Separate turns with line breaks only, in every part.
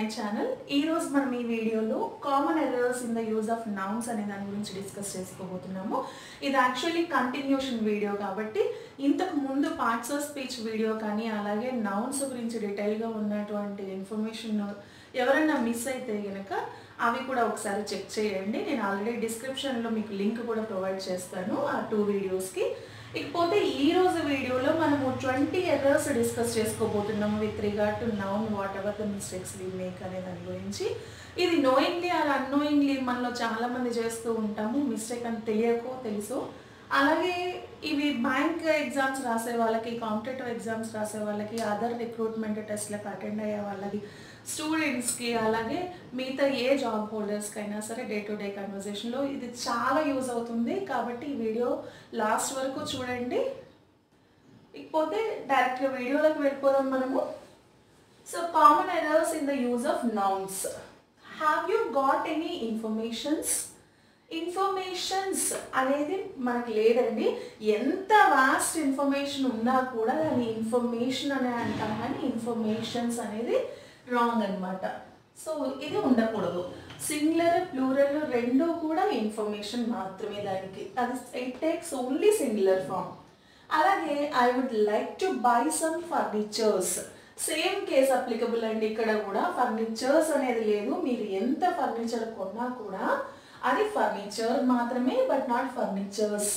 my channel ఈ రోజు మనం ఈ వీడియోలో common errors in the use of nouns అనే దాని గురించి డిస్కస్ చేసుకోబోతున్నాము ఇది యాక్చువల్లీ కంటిన్యూషన్ వీడియో కాబట్టి ఇంతకు ముందు పార్ట్స్ ఆఫ్ స్పీచ్ వీడియో కానీ అలాగే నౌన్స్ గురించి డీటెయిల్గా ఉన్నటువంటి ఇన్ఫర్మేషన్ ఎవరైనా మిస్ అయితే కనుక అవి కూడా ఒకసారి చెక్ చేయండి నేను ఆల్రెడీ డిస్క్రిప్షన్లో మీకు లింక్ కూడా ప్రొవైడ్ చేస్తాను ఆ టూ వీడియోస్కి ఇకపోతే ఈ రోజు వీడియోలో మనము ట్వంటీ ఎర్రర్స్ డిస్కస్ చేసుకోబోతున్నాము with regard to noun whatever the mistakes we make అనే దాని గురించి ఇది నోయింగ్లీ ఆర్ అన్నోయింగ్లీ మనలో చాలా మంది చేస్తూ ఉంటాము మిస్టేక్ అని తెలియకో తెలుసో అలాగే ఇవి బ్యాంక్ ఎగ్జామ్స్ రాసే వాళ్ళకి కాంపిటేటివ్ ఎగ్జామ్స్ రాసే వాళ్ళకి అదర్ రిక్రూట్మెంట్ టెస్ట్లకు అటెండ్ అయ్యే వాళ్ళకి స్టూడెంట్స్కి అలాగే మిగతా ఏ జాబ్ హోల్డర్స్కి అయినా సరే డే టు డే కన్వర్జేషన్లో ఇది చాలా యూజ్ అవుతుంది కాబట్టి ఈ వీడియో లాస్ట్ వరకు చూడండి ఇకపోతే డైరెక్ట్గా వీడియోలోకి వెళ్ళిపోదాం మనము so common errors in the use of nouns have you got any informations informations అనేది మనకు లేదండి ఎంత వాస్ట్ ఇన్ఫర్మేషన్ ఉన్నా కూడా దాన్ని ఇన్ఫర్మేషన్ అనే అంటాం కానీ ఇన్ఫర్మేషన్స్ అనేది రాంగ్ అన్నమాట సో ఇది ఉండకూడదు సింగులర్ ప్లూరల్ రెండు కూడా ఇన్ఫర్మేషన్ మాత్రమే దానికి అది it takes only singular form అలాగే I would like to buy some furnitures same case applicable అండి ఇక్కడ కూడా ఫర్నిచర్స్ అనేది లేదు మీరు ఎంత ఫర్నిచర్ కొన్నా కూడా అది ఫర్నిచర్ మాత్రమే but not furnitures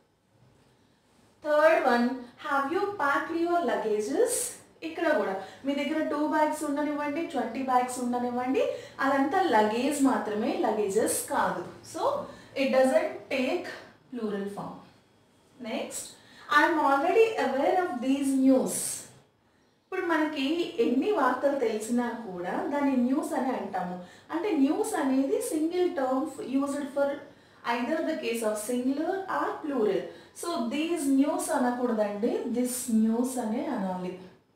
third one have you pack your luggages ఇక్కడ కూడా మీ దగ్గర టూ బ్యాగ్స్ ఉండనివ్వండి ట్వంటీ బ్యాగ్స్ ఉండనివ్వండి అదంతా లగేజ్ మాత్రమే లగేజెస్ కాదు so it doesn't take plural form next I'm already aware of these news ఇప్పుడు మనకి ఎన్ని వార్తలు తెలిసినా కూడా దాన్ని న్యూస్ అని అంటాము అంటే న్యూస్ అనేది single term used for either the case of singular or plural so these news అనకూడదండి దిస్ న్యూస్ అనే అనాలి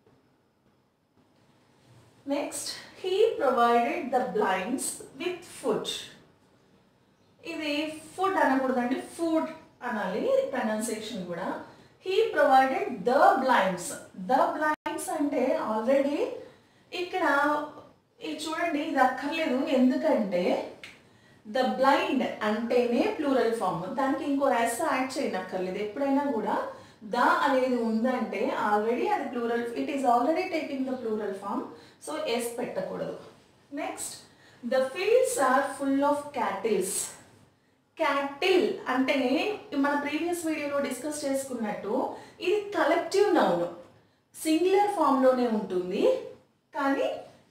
next he provided the blinds with food ఇది ఫుడ్ అనకూడదండి ఫుడ్ అనాలి ప్రొనౌన్సియేషన్ కూడా he provided the blinds the blinds అంటే already ఇక్కడ ఇది చూడండి ఇది అక్కర్లేదు ఎందుకంటే ద బ్లైండ్ అంటేనే ప్లూరల్ ఫామ్ దానికి ఇంకో ఎస్ యాడ్ చేయనక్కర్లేదు ఎప్పుడైనా కూడా ద అనేది ఉందంటే ఆల్రెడీ అది plural it is already taking the plural form so S పెట్టకూడదు next the fields are full of cattles cattle అంటే మన ప్రీవియస్ వీడియోలో డిస్కస్ చేసుకున్నట్టు ఇది కలెక్టివ్ నౌన్ సింగులర్ ఫామ్లోనే ఉంటుంది కానీ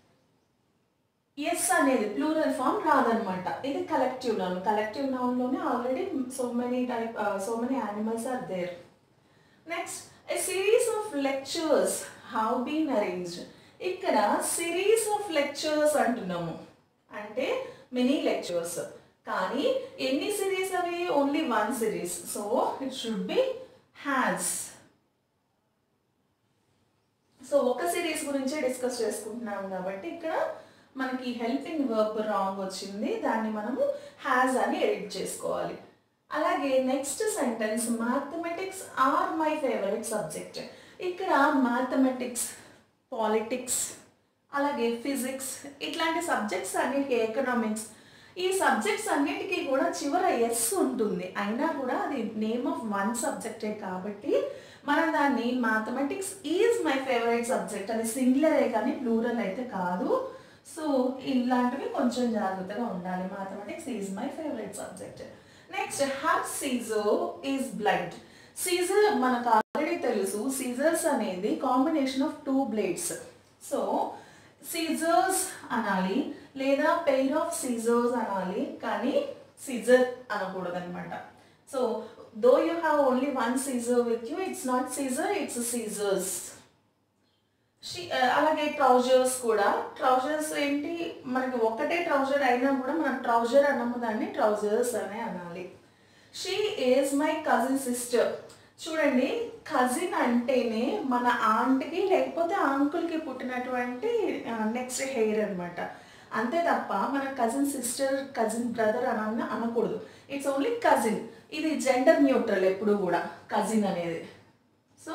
ఎస్ అనేది ప్లూరల్ ఫామ్ రాదనమాట ఇది కలెక్టివ్ నౌన్ కలెక్టివ్ నౌన్లోనే already so many type so many animals are there next a series of lectures how been arranged ఇక్కడ సిరీస్ ఆఫ్ లెక్చర్స్ అంటున్నాము అంటే మెనీ లెక్చర్స్ కానీ ఎన్ని సిరీస్ అవి only one series so it should be has so ఒక series గురించే discuss చేసుకుంటున్నాం కాబట్టి ఇక్కడ మనకి హెల్పింగ్ వర్బ్ రాంగ్ వచ్చింది దాన్ని మనము హ్యాజ్ అని ఎడిట్ చేసుకోవాలి అలాగే next sentence mathematics are my favourite subject ఇక్కడ మ్యాథమెటిక్స్ పాలిటిక్స్ అలాగే ఫిజిక్స్ ఇట్లాంటి సబ్జెక్ట్స్ అన్నిటికీ ఎకనామిక్స్ ఈ సబ్జెక్ట్స్ అన్నిటికీ కూడా చివర ఎస్ ఉంటుంది అయినా కూడా అది నేమ్ ఆఫ్ వన్ సబ్జెక్టే కాబట్టి మనం దాన్ని mathematics is my favourite subject అది సింగులరే కానీ ప్లూరల్ అయితే కాదు సో ఇలాంటివి కొంచెం జాగ్రత్తగా ఉండాలి mathematics is my favourite subject next her scissor is blunt scissor మనకు ఆల్రెడీ తెలుసు సీజర్స్ అనేది combination of two blades so scissors అనాలి లేదా పెయిర్ ఆఫ్ సీజర్స్ అనాలి కానీ సీజర్ అనకూడదు అనమాట so though you have only one scissor with you it's not scissor it's scissors అలాగే ట్రౌజర్స్ కూడా ట్రౌజర్స్ ఏంటి మనకి ఒకటే ట్రౌజర్ అయినా కూడా మనం ట్రౌజర్ అన్నము దాన్ని ట్రౌజర్స్ అనే అనాలి she is my cousin sister చూడండి కజిన్ అంటేనే మన ఆంట్కి లేకపోతే అంకుల్కి పుట్టినటువంటి నెక్స్ట్ హెయిర్ అనమాట అంతే తప్ప మన కజిన్ సిస్టర్ కజిన్ బ్రదర్ అని అనకూడదు ఇట్స్ ఓన్లీ కజిన్ ఇది జెండర్ న్యూట్రల్ ఎప్పుడు కూడా కజిన్ అనేది సో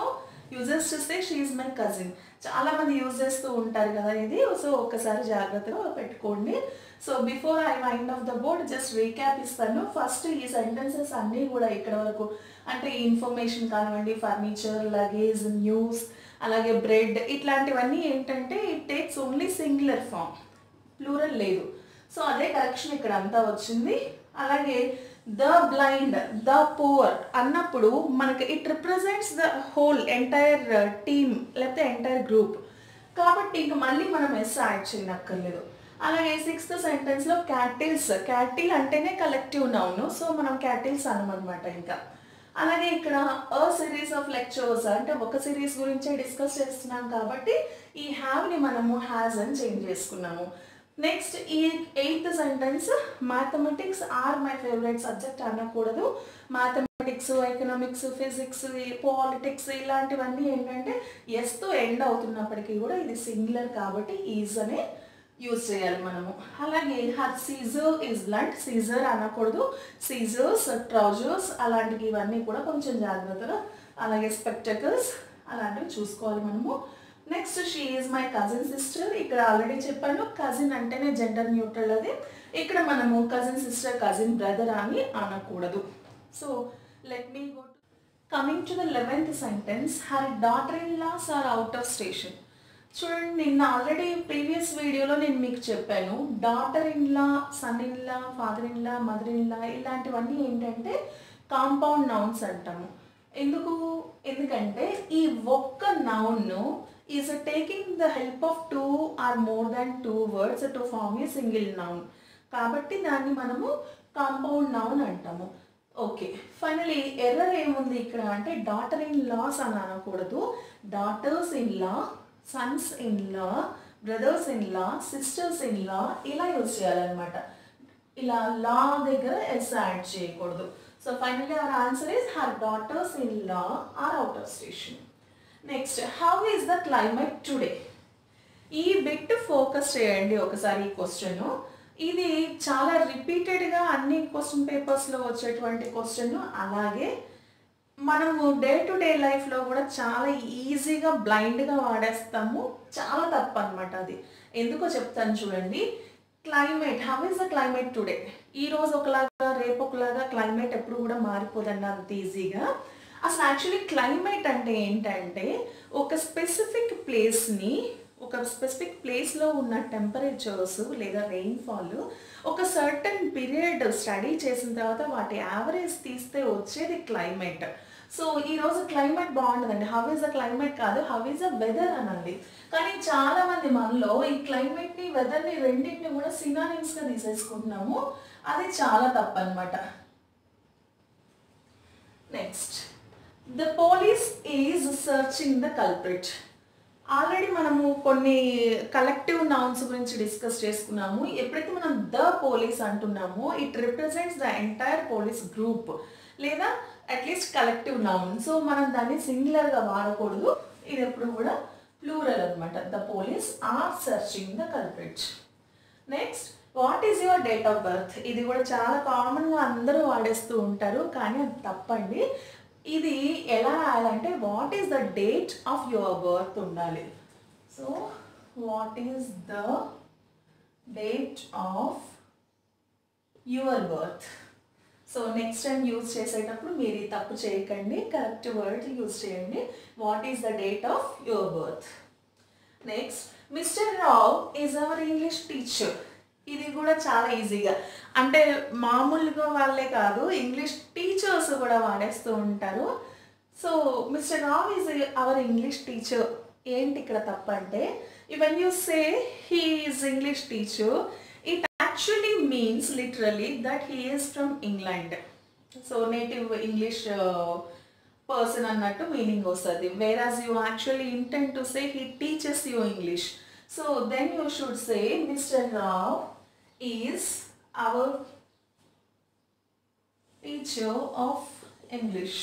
యూజెస్ చూస్తే షీఈ్ మై కజిన్ చాలా మంది యూజ్ చేస్తూ ఉంటారు కదా ఇది సో ఒకసారి జాగ్రత్తగా పెట్టుకోండి so before I mind of the board just recap ఇస్తాను ఫస్ట్ ఈ సెంటెన్సెస్ అన్నీ కూడా ఇక్కడ వరకు అంటే ఇన్ఫర్మేషన్ కానివ్వండి ఫర్నిచర్ లగేజ్ న్యూస్ అలాగే బ్రెడ్ ఇట్లాంటివన్నీ ఏంటంటే it takes only singular form plural లేదు సో అదే కరెక్షన్ ఇక్కడ అంతా వచ్చింది అలాగే ద బ్లైండ్ ద పువర్ అన్నప్పుడు మనకి it represents the whole entire team లేకపోతే ఎంటైర్ గ్రూప్ కాబట్టి ఇంక మళ్ళీ మనం ఎస్ యాడ్ చేయనక్కర్లేదు అలాగే సిక్స్త్ సెంటెన్స్లో క్యాటిల్స్ క్యాటిల్ అంటేనే కలెక్టివ్ నౌన్ సో మనం క్యాటిల్స్ అనమనమాట ఇంకా అలాగే ఇక్కడ అ సిరీస్ ఆఫ్ లెక్చర్స్ అంటే ఒక సిరీస్ గురించే డిస్కస్ చేస్తున్నాం కాబట్టి ఈ హ్యావ్ని మనము హ్యాజ్ అని చేంజ్ చేసుకున్నాము నెక్స్ట్ ఈ eighth sentence mathematics are my favourite subject అనకూడదు మ్యాథమెటిక్స్ ఎకనామిక్స్ ఫిజిక్స్ పాలిటిక్స్ ఇలాంటివన్నీ ఏంటంటే ఎస్తో ఎండ్ అవుతున్నప్పటికీ కూడా ఇది సింగులర్ కాబట్టి ఈజ్ అనే యూజ్ చేయాలి మనము అలాగే her scissor is blunt scissor అనకూడదు సీజర్స్ ట్రౌజర్స్ అలాంటివి ఇవన్నీ కూడా కొంచెం జాగ్రత్తగా అలాగే స్పెక్టకల్స్ అలాంటివి చూసుకోవాలి మనము next she is my cousin sister ఇక్కడ ఆల్రెడీ చెప్పాను కజిన్ అంటేనే జెండర్ న్యూట్రల్ అది ఇక్కడ మనము కజిన్ సిస్టర్ కజిన్ బ్రదర్ అని అనకూడదు so let me go coming to the eleventh sentence her daughter in laws are out of station చూడండి నిన్న ఆల్రెడీ ప్రీవియస్ వీడియోలో నేను మీకు చెప్పాను daughter in law son in law father in law mother in law ఇలాంటివన్నీ ఏంటంటే compound nouns అంటాము ఎందుకు ఎందుకంటే ఈ ఒక్క నౌన్ను is taking the help of two or more than two words to form a single noun కాబట్టి దాన్ని మనము కాంపౌండ్ నౌన్ అంటాము ఓకే ఫైనలీ ఎర్రర్ ఏముంది ఇక్కడ అంటే డాటర్ ఇన్ లాస్ అని అనకూడదు daughters in law sons in law brothers in law sisters in law ఇలా యూజ్ చేయాలన్నమాట ఇలా లా దగ్గర ఎస్ యాడ్ చేయకూడదు so finally our answer is her daughters in law are out of station next how is the climate today ఈ bit focus చేయండి ఒకసారి ఈ question ఇది చాలా రిపీటెడ్గా అన్ని క్వశ్చన్ పేపర్స్లో వచ్చేటువంటి క్వశ్చన్ అలాగే మనము డే టు డే లైఫ్లో కూడా చాలా ఈజీగా బ్లైండ్గా వాడేస్తాము చాలా తప్పు అనమాట అది ఎందుకో చెప్తాను చూడండి climate how is the climate today ఈ రోజు ఒకలాగా రేపు ఒకలాగా క్లైమేట్ ఎప్పుడు కూడా మారిపోదండి అంత ఈజీగా అసలు యాక్చువల్లీ క్లైమేట్ అంటే ఏంటంటే ఒక స్పెసిఫిక్ ప్లేస్ని ఒక స్పెసిఫిక్ ప్లేస్లో ఉన్న టెంపరేచర్స్ లేదా రెయిన్ఫాల్ ఒక సర్టన్ పీరియడ్ స్టడీ చేసిన తర్వాత వాటి యావరేజ్ తీస్తే వచ్చేది క్లైమేట్ సో ఈరోజు క్లైమేట్ బాగుంటుందండి హౌ ఇస్ ద క్లైమేట్ కాదు హౌ ఇస్ ద వెదర్ అనండి కానీ చాలా మంది మనలో ఈ క్లైమేట్ని వెదర్ని రెండింటిని కూడా సినానిమ్స్గా తీసేసుకుంటున్నాము అది చాలా తప్పు అనమాట next the police is searching the culprit already మనము కొన్ని కలెక్టివ్ నౌన్స్ గురించి డిస్కస్ చేసుకున్నాము ఎప్పుడైతే మనం ద పోలీస్ అంటున్నామో it represents the entire police group లేదా అట్లీస్ట్ కలెక్టివ్ నౌన్ సో మనం దాన్ని సింగులర్గా వాడకూడదు ఇది ఎప్పుడు కూడా ప్లూరల్ అనమాట the police are searching the culprit next what is your date of birth ఇది కూడా చాలా కామన్గా అందరూ వాడేస్తూ ఉంటారు కానీ అది తప్పండి ఇది ఎలా రాయాలంటే what is the date of your birth ఉండాలి so what is the date of your birth so next time use చేసేటప్పుడు మీరు ఈ తప్పు చేయకండి కరెక్ట్ వర్డ్ యూజ్ చేయండి what is the date of your birth next mister Rao is our English teacher ఇది కూడా చాలా ఈజీగా అంటే మామూలుగా వాళ్ళే కాదు ఇంగ్లీష్ టీచర్స్ కూడా వాడేస్తూ ఉంటారు so mister Rao is our English teacher ఏంటి ఇక్కడ తప్ప అంటే when you say he is English teacher it actually means literally that he is from England so native English person అన్నట్టు మీనింగ్ వస్తుంది whereas you actually intend to say he teaches you English so then you should say mister Rao is our teacher of English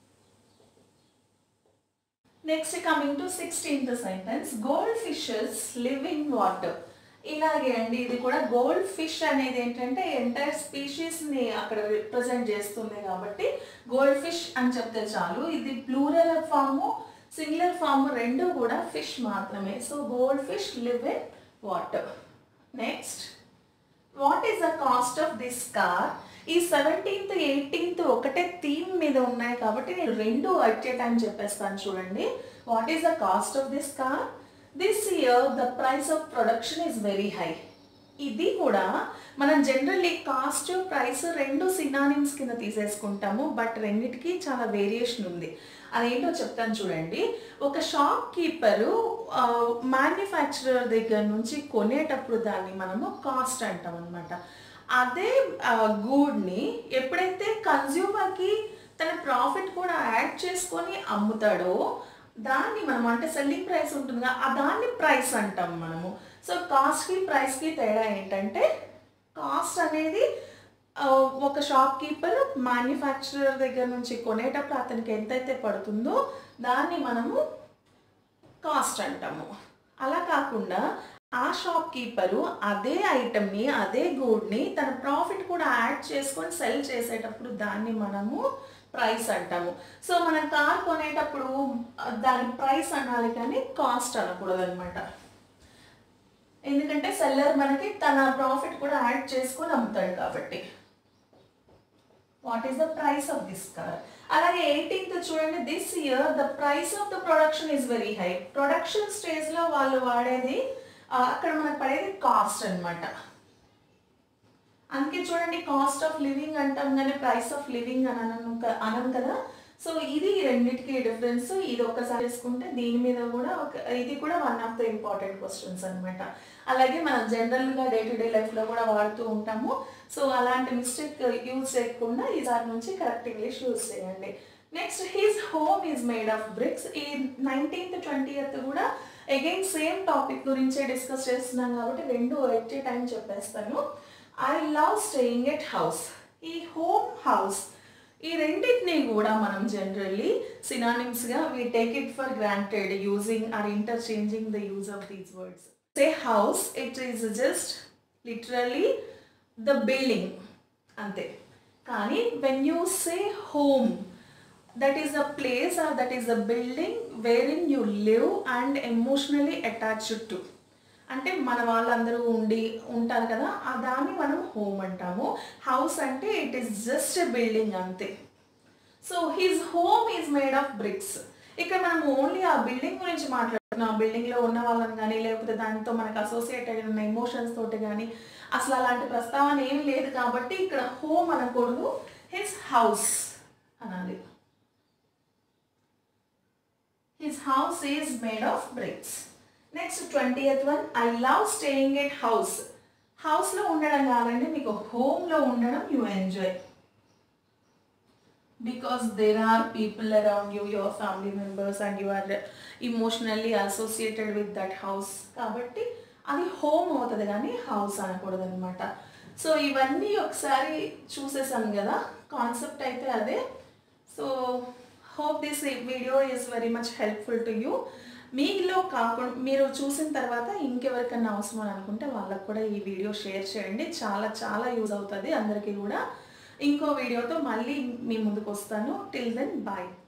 next coming to sixteenth sentence gold fishes live in water ఇలాగే అండి ఇది కూడా gold fish అనేది ఏంటంటే entire స్పీషీస్ని అక్కడ represent చేస్తుంది కాబట్టి gold fish అని చెప్తే చాలు ఇది ప్లూరల్ ఫాము సింగులర్ ఫామ్ రెండు కూడా ఫిష్ మాత్రమే so gold fish live in water next what is the cost of this car ఈ సెవెంటీన్త్ ఎయిటీన్త్ ఒకటే థీమ్ మీద ఉన్నాయి కాబట్టి నేను రెండు వచ్చే టైం చెప్పేస్తాను చూడండి what is the cost of this car this year the price of production is very high ఇది కూడా మనం జనరల్లీ కాస్ట్ ప్రైస్ రెండు సినానిమ్స్ కింద తీసేసుకుంటాము బట్ రెండిటికి చాలా వేరియేషన్ ఉంది అదేంటో చెప్తాను చూడండి ఒక షాప్ కీపరు మ్యానుఫ్యాక్చరర్ దగ్గర నుంచి కొనేటప్పుడు దాన్ని మనము కాస్ట్ అంటాం అనమాట అదే గూడ్ని ఎప్పుడైతే కన్జ్యూమర్కి తన ప్రాఫిట్ కూడా యాడ్ చేసుకొని అమ్ముతాడో దాన్ని మనం అంటే సెల్లింగ్ ప్రైస్ ఉంటుందిగా ఆ దాన్ని ప్రైస్ అంటాం మనము సో కాస్ట్కి ప్రైస్కి తేడా ఏంటంటే కాస్ట్ అనేది ఆ, ఒక షాప్ కీపర్ మ్యానుఫ్యాక్చరర్ దగ్గర నుంచి కొనేటప్పుడు అతనికి ఎంతైతే పడుతుందో దాన్ని మనము కాస్ట్ అంటాము అలా కాకుండా ఆ షాప్ కీపరు అదే ఐటమ్ని అదే గూడ్ని తన ప్రాఫిట్ కూడా యాడ్ చేసుకొని సెల్ చేసేటప్పుడు దాన్ని మనము ప్రైస్ అంటాము సో మనం కార్ కొనేటప్పుడు ఆ, దాని ప్రైస్ అనాలి కానీ కాస్ట్ అనకూడదు అనమాట ఎందుకంటే సెల్లర్ మనకి తన ప్రాఫిట్ కూడా యాడ్ చేసుకొని అమ్ముతాడు కాబట్టి what is the price of this car అలాగే ఎయిటీన్త్ చూడండి this year the price of the production is very high production స్టేజ్లో వాళ్ళు వాడేది ఆ, అక్కడ మనకు పడేది కాస్ట్ అన్నమాట అందుకే చూడండి కాస్ట్ ఆఫ్ లివింగ్ అంటాం కానీ ప్రైస్ ఆఫ్ లివింగ్ అని అనను క- అనం కదా సో ఇది ఈ రెండింటికి డిఫరెన్స్ ఇది ఒక్కసారి చేసుకుంటే దీని మీద కూడా ఒక ఇది కూడా one of the important questions అన్నమాట అలాగే మనం జనరల్గా డే టు డే లైఫ్లో కూడా వాడుతూ ఉంటాము సో అలాంటి మిస్టేక్ యూజ్ చేయకుండా ఈసారి నుంచి కరెక్ట్ ఇంగ్లీష్ యూజ్ చేయండి next his home is made of bricks ఈ నైన్టీన్త్ ట్వంటీయత్ కూడా అగైన్ సేమ్ టాపిక్ గురించే డిస్కస్ చేస్తున్నాం కాబట్టి రెండు ఎట్ ఏ టైం చెప్పేస్తాను I love staying at house ఈ హోమ్ హౌస్ ఈ రెండింటిని కూడా మనం జనరల్లీ సినానిమ్స్గా we take it for granted using or interchanging the use of these words say house it is just literally the building అంతే కానీ when you say home that is a place or that is a building where in you live and emotionally attached to అంటే మన వాళ్ళందరూ ఉండి ఉంటారు కదా ఆ దాన్ని మనం హోమ్ అంటాము హౌస్ అంటే it is just a building అంతే so his home is made of bricks ఇక్కడ మనం ఓన్లీ ఆ బిల్డింగ్ గురించి మాట్లాడుతున్నాం ఆ బిల్డింగ్లో ఉన్న వాళ్ళని కానీ లేకపోతే దానితో మనకు అసోసియేట్ అయిన ఉన్న ఎమోషన్స్ తోటి కానీ అసలు అలాంటి ప్రస్తావన ఏం లేదు కాబట్టి ఇక్కడ హోమ్ అనకూడదు హిజ్ హౌస్ అనాలి his house is made of bricks next twentieth one I love staying at house హౌస్లో ఉండడం కాదండి మీకు హోమ్లో ఉండడం you enjoy because there are people around you your family members and you are emotionally associated with that house కాబట్టి అది home అవుతుంది కానీ హౌస్ అనకూడదు అనమాట సో ఇవన్నీ ఒకసారి చూసేసాం కదా కాన్సెప్ట్ అయితే అదే so hope this video is very much helpful to you మీలో కాకుండా మీరు చూసిన తర్వాత ఇంకెవరికన్నా అవసరం అని అనుకుంటే వాళ్ళకు కూడా ఈ వీడియో షేర్ చేయండి చాలా చాలా యూజ్ అవుతుంది అందరికీ కూడా ఇంకో వీడియోతో మళ్ళీ మీ ముందుకు వస్తాను టిల్ దెన్ బాయ్